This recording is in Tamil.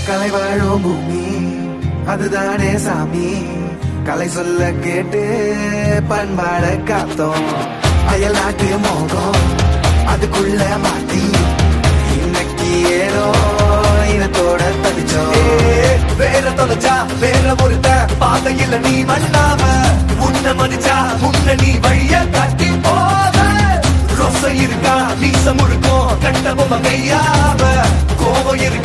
கலை வாழும் பூமி அதுதானே சாமி கலை சொல்ல கேட்டு பண்பாட காத்தோம் அயல் நாட்டு மோகம் அதுக்குள்ள மாட்டி இன்னைக்கு ஏதோ இனத்தோட தவிச்சோம் வேற தொலைச்சா வேற ஒருத்த பாதையில நீ மண்ணாம உன்ன மதிச்சா உன்ன நீ வழிய காட்டி போத ரொச இருக்கா மீச முழுக்கும் கண்ட பொம்மை கையாவ கோபம் இருக்கா